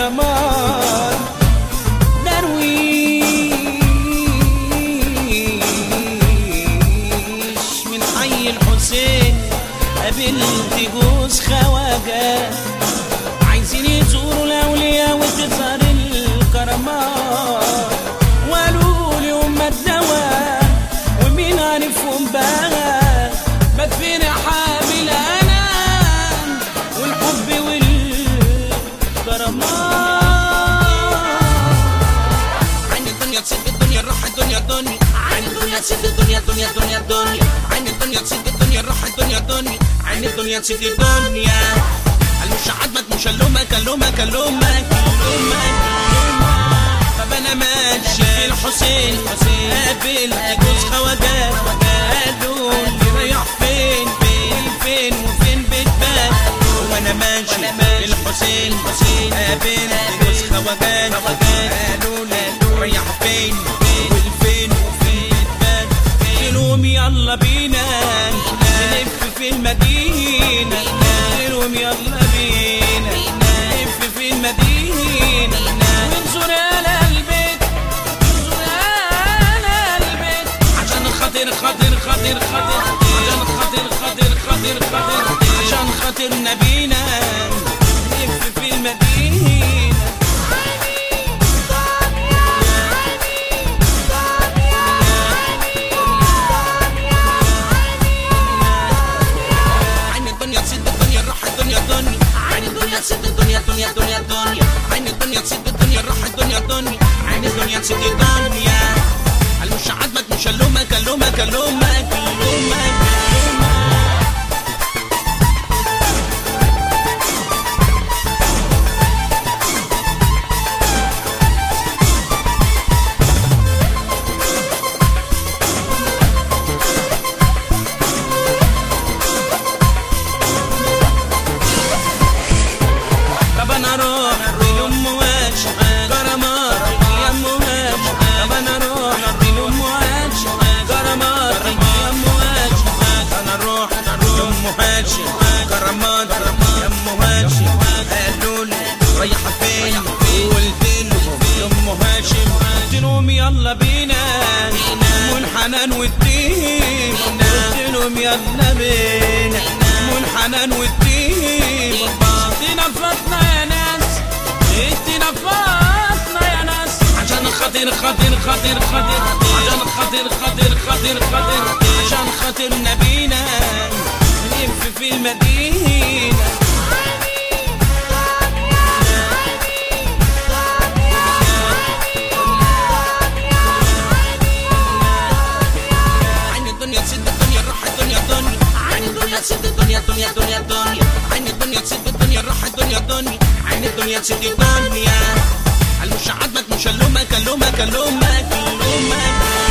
كرمان درويش من حي الحسين قابلت جوز خواجات عايزين يزوروا الاولياء وتظهر الكرامات وقالوا لي هم الدواء ومين عارفهم بقى بدفن حامل انام والحب والكرامات عين الدنيا تسد الدنيا راح الدنيا دنيا عين الدنيا تسد الدنيا دنيا دنيا دنيا عين الدنيا تسد الدنيا راح الدنيا دنيا عين الدنيا تسد الدنيا المش عدمك مش اللومة كلومة كلومة كلومة طب انا ماشي الحسين حسين قابل جوز خواجات قالوا لي رايح فين فين فين وفين بتبات وانا ماشي الحسين حسين قابل جوز خواجات قالوا لي رايح فين والفين وفين بتبات قلت لهم يلا بينا نلف في المدينة قلت لهم يلا بينا نلف في المدينة ونزور على البيت ونزور على البيت عشان خاطر خاطر خاطر خاطر عشان خاطر خاطر خاطر خاطر عشان خاطر نبينا نلف في المدينة عين الدنيا تسد الدنيا راح الدنيا دنيا عين الدنيا تسد الدنيا دنيا دنيا دنيا عين الدنيا تسد الدنيا راح الدنيا دنيا عين الدنيا تسد الدنيا المش عدمك مش اللومة كلومة كلومة كلومة كلومة طب انا اروح لام واتش كرامات يا ام واتش طب انا اروح لام واتش كرامات يا ام واتش انا اروح لام واتش كرامات يا ام واتش قالوا لي رايحه فين قلت لهم يا ام هاشم قلت لهم يلا بينا والحنان والدين قلت لهم يلا بينا والحنان والدين ادينا فاطمه يا ناس ادينا فاطمه يا ناس عشان خاطر خاطر خاطر خاطر عشان خاطر خاطر خاطر خاطر عشان خاطر نبينا نلف في المدينه عين الدنيا تسد الدنيا راح الدنيا دنيا عين الدنيا تسد الدنيا دنيا دنيا دنيا عين الدنيا تسد الدنيا راح الدنيا دنيا عين الدنيا تسد الدنيا المش عدمك مش اللومة كلومة كلومة كلومة